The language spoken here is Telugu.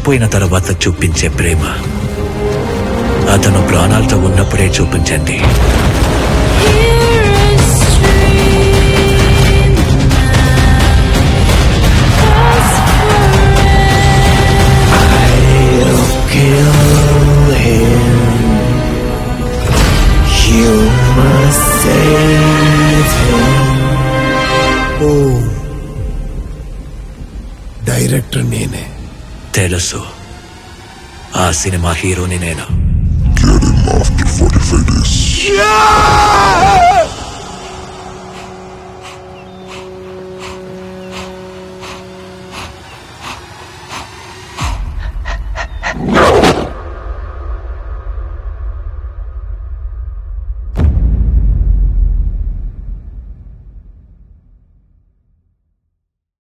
చనిపోయిన తర్వాత చూపించే ప్రేమ అతను ప్రాణాలతో ఉన్నప్పుడే చూపించండి Kill him. You must save him. ఓ డైరెక్టర్ నేనే తెలుసు ఆ సినిమా హీరోని నేను Get him after 45 days.